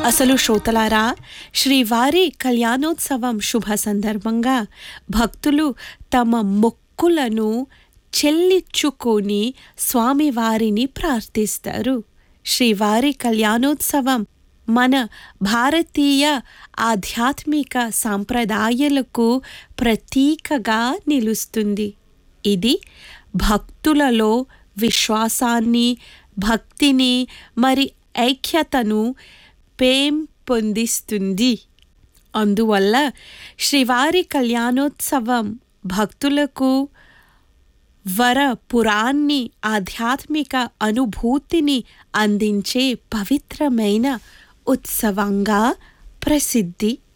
అసలు శ్రోతలారా శ్రీవారి కళ్యాణోత్సవం శుభ సందర్భంగా భక్తులు తమ మొక్కులను చెల్లించుకొని స్వామివారిని ప్రార్థిస్తారు శ్రీవారి కళ్యాణోత్సవం మన భారతీయ ఆధ్యాత్మిక సాంప్రదాయాలకు ప్రతీకగా నిలుస్తుంది ఇది భక్తులలో విశ్వాసాన్ని భక్తిని మరి ఐక్యతను పెంపొందిస్తుంది అందువల్ల శ్రీవారి కళ్యాణోత్సవం భక్తులకు వరపురాన్ని ఆధ్యాత్మిక అనుభూతిని అందించే పవిత్రమైన ఉత్సవంగా ప్రసిద్ధి